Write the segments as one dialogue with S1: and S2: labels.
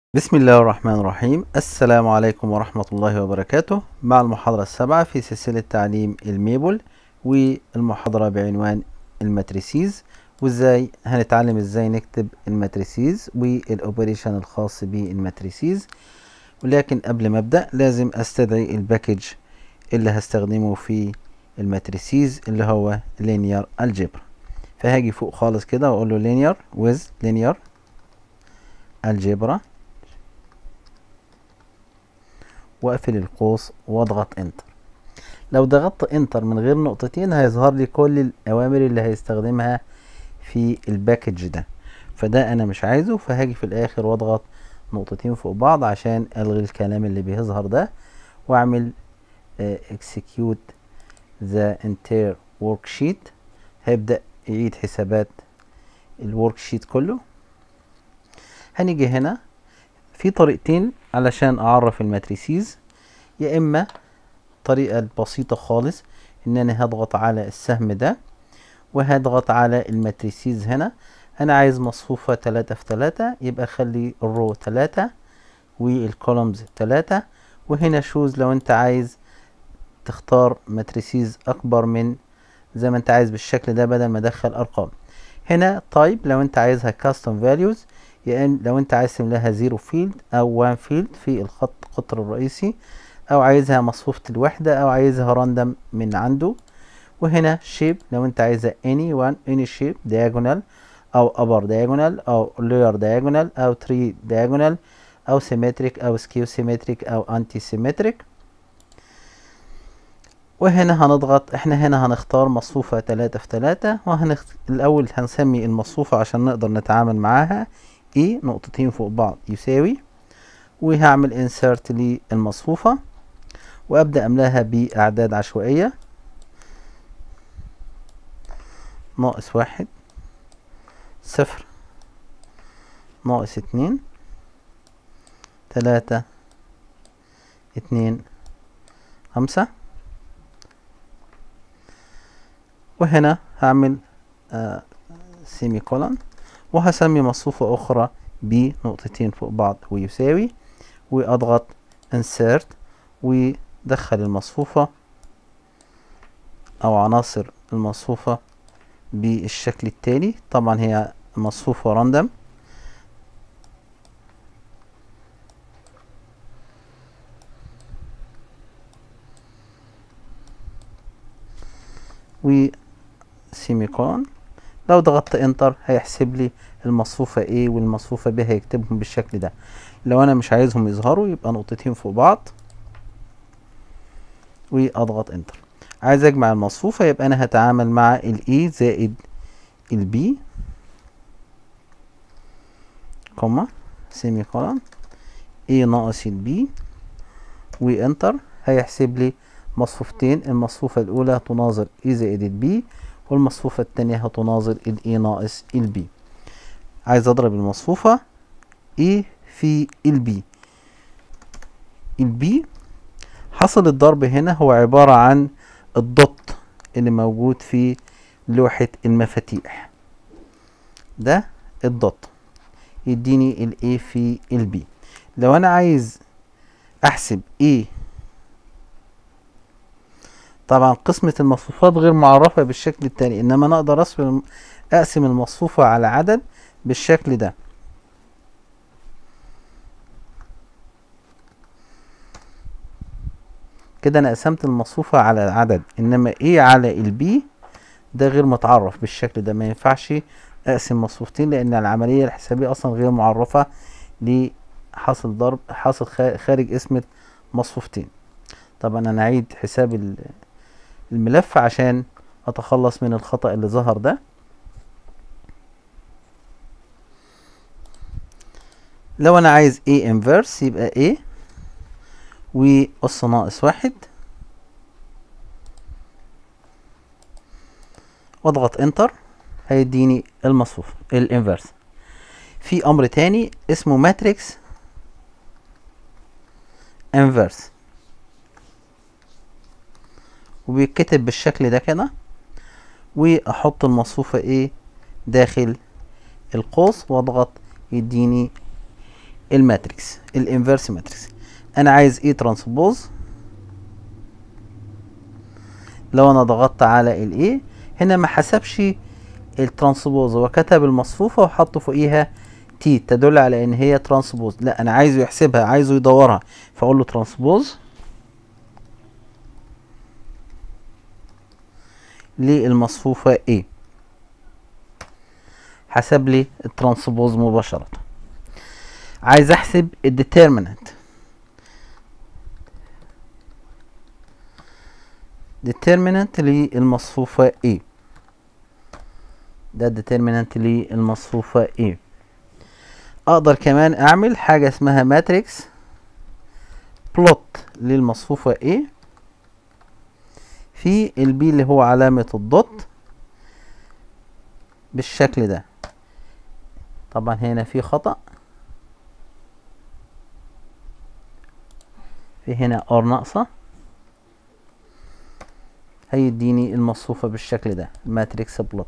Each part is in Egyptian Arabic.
S1: بسم الله الرحمن الرحيم السلام عليكم ورحمة الله وبركاته مع المحاضرة السابعة في سلسلة تعليم الميبل والمحاضرة بعنوان الماتريسيز وازاي هنتعلم ازاي نكتب الماتريسيز والاوبريشن الخاص بالماتريسيز ولكن قبل ما ابدأ لازم استدعي الباكج اللي هستخدمه في الماتريسيز اللي هو linear algebra فهاجي فوق خالص كده واقول له linear with linear algebra واقفل القوس واضغط انتر لو ضغطت انتر من غير نقطتين هيظهر لي كل الاوامر اللي هيستخدمها في الباكج ده فده انا مش عايزه فهاجي في الاخر واضغط نقطتين فوق بعض عشان الغي الكلام اللي بيظهر ده واعمل execute the entire worksheet هيبدأ يعيد حسابات الورك شيت كله هنيجي هنا في طريقتين علشان اعرف الماتريسيز يا اما الطريقة البسيطة خالص ان انا هضغط على السهم ده وهضغط على الماتريسيز هنا انا عايز مصفوفة تلاتة في تلاتة يبقى خلي الرو تلاتة والكولومز تلاتة وهنا شوز لو انت عايز تختار ماتريسيز اكبر من زي ما انت عايز بالشكل ده بدل ما ادخل ارقام هنا تايب لو انت عايزها كاستم فاليوز يعني لو انت عايز تملاها زيرو فيلد او وان فيلد في الخط القطر الرئيسي او عايزها مصفوفة الوحدة او عايزها راندم من عنده وهنا شيب لو انت عايزها any one any shape diagonal او upper diagonal او layer diagonal او tree diagonal او symmetric او skew symmetric او anti symmetric وهنا هنضغط احنا هنا هنختار مصفوفة تلاتة في تلاتة وهنخ... الاول هنسمي المصفوفة عشان نقدر نتعامل معاها ايه نقطتين فوق بعض يساوي وهعمل insert للمصفوفة وابدأ املاها باعداد عشوائية ناقص واحد صفر ناقص اتنين تلاتة اتنين خمسة وهنا هعمل آه سيمي كولون وهسمي مصفوفة أخرى بنقطتين فوق بعض ويساوي وأضغط insert ودخل المصفوفة أو عناصر المصفوفة بالشكل التالي طبعا هي مصفوفة راندم وسيمي كولون لو ضغطت انتر هيحسب لي المصفوفة A والمصفوفة B هيكتبهم بالشكل ده لو انا مش عايزهم يظهروا يبقى نقطتين فوق بعض واضغط انتر عايز اجمع المصفوفة يبقى انا هتعامل مع ال A زائد ال B كوما سيمي كولون A ناقص ال B وانتر هيحسب لي مصفوفتين المصفوفة الأولى تناظر A زائد ال B والمصفوفة التانية هتناظر ال A ناقص ال B عايز اضرب المصفوفة A في ال B ال B حصل الضرب هنا هو عبارة عن الدوت اللي موجود في لوحة المفاتيح ده الدوت يديني ال A في ال B لو انا عايز احسب A طبعا قسمة المصفوفات غير معرفة بالشكل التاني انما انا اقدر اقسم اقسم المصفوفة على عدد بالشكل ده كده انا قسمت المصفوفة على العدد انما ايه على البي ده غير متعرف بالشكل ده ما ينفعش اقسم مصفوفتين لان العملية الحسابية اصلا غير معرفة لحاصل ضرب حاصل خارج اسم مصفوفتين طبعا انا اعيد حساب الملف عشان اتخلص من الخطأ اللي ظهر ده لو انا عايز A inverse يبقى A وقص ناقص واحد واضغط انتر هيديني المصفوف الانفرس في امر تاني اسمه ماتريكس انفرس وبيتكتب بالشكل ده كده واحط المصفوفة ايه داخل القوس واضغط يديني الماتريكس الانفيرس ماتريكس انا عايز ايه ترانسبوز لو انا ضغطت على الايه هنا ما حسبش الترانسبوز هو كتب المصفوفة وحط فوقيها تي تدل على ان هي ترانسبوز لا انا عايزه يحسبها عايزه يدورها فاقول له ترانسبوز للمصفوفة A حسب لي الترانسبوز مباشرة عايز احسب الديترمينانت determinant للمصفوفة A ده determinant للمصفوفة A اقدر كمان اعمل حاجة اسمها ماتريكس بلوت للمصفوفة A في البي اللي هو علامة الدوت بالشكل ده طبعا هنا في خطأ في هنا ار ناقصة هيديني المصفوفة بالشكل ده ماتريكس بلوت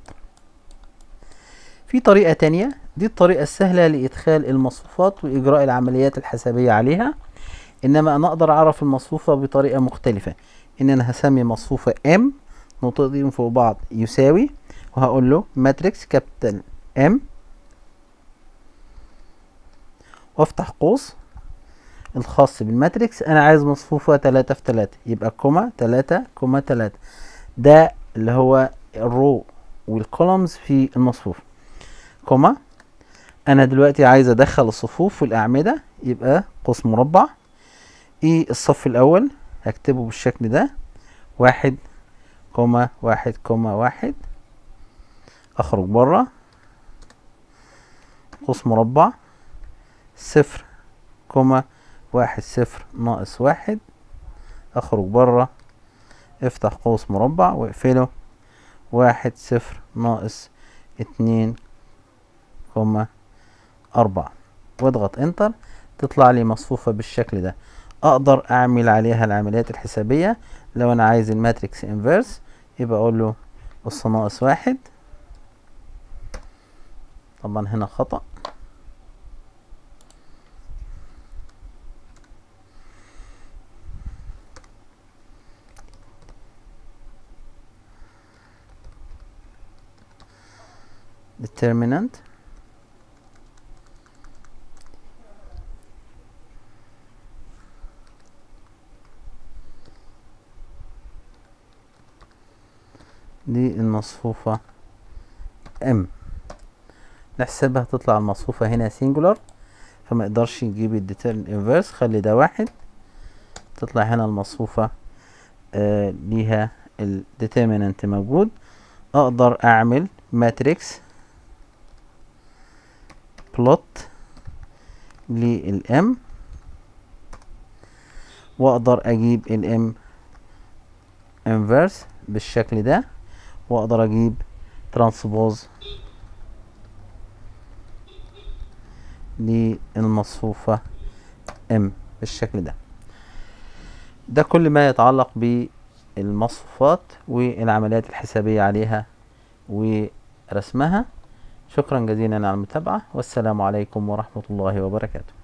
S1: في طريقة تانية دي الطريقة السهلة لإدخال المصفوفات وإجراء العمليات الحسابية عليها إنما أنا أقدر أعرف المصفوفة بطريقة مختلفة إن أنا هسمي مصفوفة M نقطتين فوق بعض يساوي وهقول له ماتريكس كابيتال M وافتح قوس الخاص بالماتريكس انا عايز مصفوفة تلاتة في تلاتة يبقى كوما تلاتة كوما تلاتة ده اللي هو الرو والكولومز في المصفوفة كوما انا دلوقتي عايز ادخل الصفوف والاعمدة يبقى قوس مربع ايه الصف الاول هكتبه بالشكل ده واحد كوما واحد كوما واحد اخرج بره قوس مربع صفر كوما واحد صفر ناقص واحد اخرج بره افتح قوس مربع واقفله واحد صفر ناقص اتنين كوما أربعة واضغط انتر تطلع لي مصفوفة بالشكل ده اقدر اعمل عليها العمليات الحسابية لو انا عايز الماتريكس انفيرس يبقى اقول له اس ناقص واحد طبعا هنا خطأ determinant دي المصفوفة M نحسبها تطلع المصفوفة هنا سينجولار فما يقدرش يجيب الديترن انفيرس خلي ده واحد تطلع هنا المصفوفة آه ليها الديترمينانت موجود اقدر اعمل ماتريكس بلوت للام واقدر اجيب الام انفيرس بالشكل ده واقدر اجيب ترانسبوز للمصفوفة ام بالشكل ده ده كل ما يتعلق بالمصفوفات والعمليات الحسابية عليها ورسمها شكرا جزيلا على المتابعة والسلام عليكم ورحمة الله وبركاته